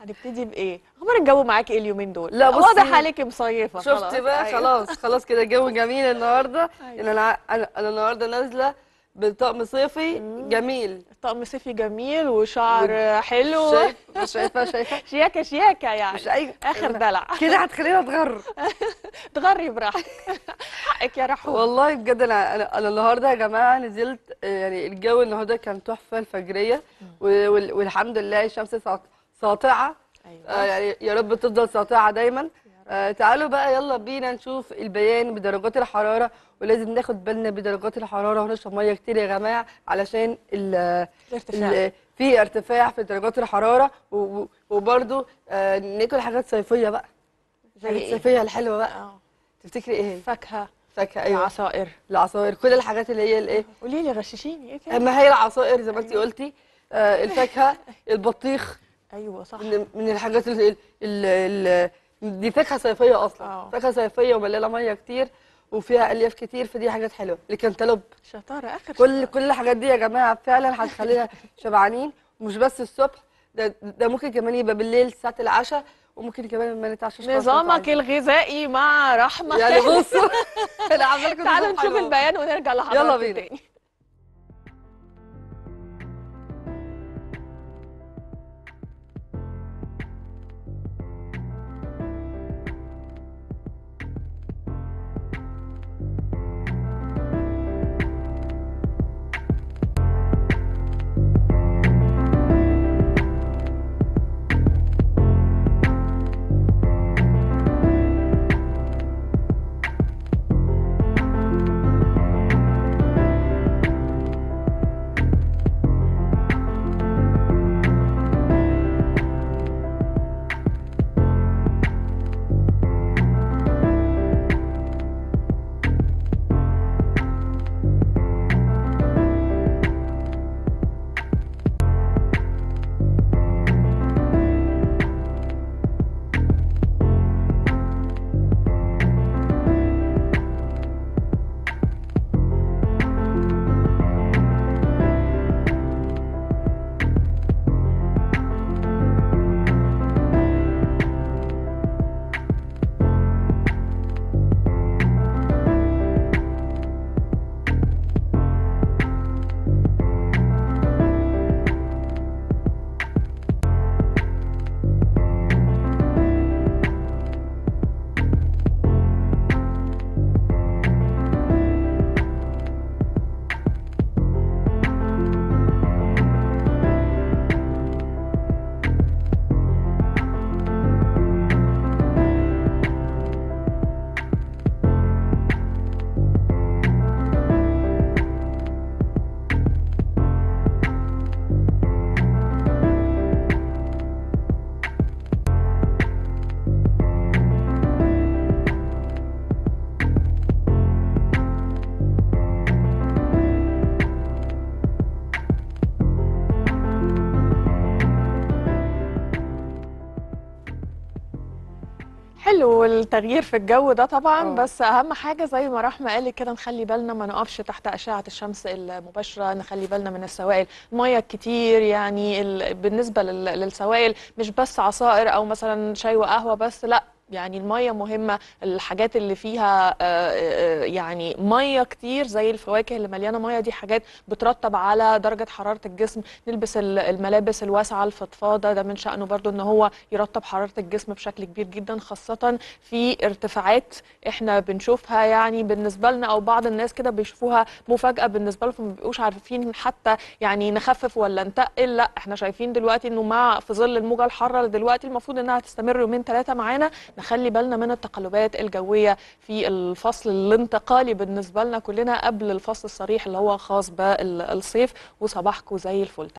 هنبتدي بايه اخبار الجو معاكي ايه اليومين دول لا، بصي، واضح عليكي مصيفه شفت بقى أيوة. خلاص خلاص كده الجو جميل النهارده أيوة. ان انا انا أنا النهارده نازله بطقم صيفي جميل طقم صيفي جميل وشعر حلو شايف مش شايفه شايفه شياكه شياكه يعني مش اي اخر دلع كده هتخلينا اتغر تغري براحتك حقك يا رحوم والله بجد انا انا انا النهارده يا جماعه نزلت آه، يعني الجو النهارده كان تحفه الفجريه و- وال- والحمد لله الشمس ساط- ساطعه ايوه آه، يعني يا رب تفضل ساطعه دايما آه، تعالوا بقى يلا بينا نشوف البيان بدرجات الحراره ولازم ناخد بالنا بدرجات الحراره ونشرب ميه كتير يا جماعه علشان ال الارتفاع ال- في ارتفاع في درجات الحراره و- و- وبرده آه، ناكل حاجات صيفيه بقى زي حاجات ايه صيفيه الحلوه بقى اه تفتكري ايه هي؟ فاكهه فاكهه ايوه عصائر العصاير كل الحاجات اللي هي الايه قولي لي غششيني ايه كده ما هي العصائر زي ما انت قلتي آه، الفاكهه البطيخ ايوه صح من من الحاجات ال ال ال دي فاكهه صيفيه اصلا اه. فاكهه صيفيه ومليانه ميه كتير وفيها الياف كتير فدي حاجات حلوه الكنتالوب شطاره اخر كل شطارة. كل الحاجات دي يا جماعه فعلا هتخلينا شبعانين ومش بس الصبح ده ده ممكن كمان يبقى بالليل ساعه العشاء وممكن كمان ما نتعشاش خالص نظامك نتعشى. الغذائي مع رحمه يعني بصوا انا عامله لكم تعالوا نظام نشوف حلو. البيان ونرجع لحضراتكم يلا بينا. تاني حلو التغيير في الجو ده طبعا اه. بس اهم حاجه زي ما رحمه قالت كده نخلي بالنا ما نقفش تحت اشعه الشمس المباشره نخلي بالنا من السوائل الميه الكتير يعني ال... بالنسبه لل... للسوائل مش بس عصائر او مثلا شاي وقهوه بس لا يعني الميه مهمه الحاجات اللي فيها آه، آه، يعني ميه كتير زي الفواكه اللي مليانه ميه دي حاجات بترتب على درجه حراره الجسم نلبس ال- الملابس الواسعه الفضفاضه ده من شأنه برضو ان هو يرتب حراره الجسم بشكل كبير جدا خاصه في ارتفاعات احنا بنشوفها يعني بالنسبه لنا او بعض الناس كده بيشوفوها مفاجاه بالنسبه لهم فما بيبقوش عارفين حتى يعني نخفف ولا نتقل لا احنا شايفين دلوقتي انه مع في ظل الموجه الحاره دلوقتي المفروض انها تستمر يومين ثلاثه معانا نخلي بالنا من التقلبات الجويه في الفصل الانتقالي بالنسبه لنا كلنا قبل الفصل الصريح اللي هو خاص بالصيف وصباحكم زي الفل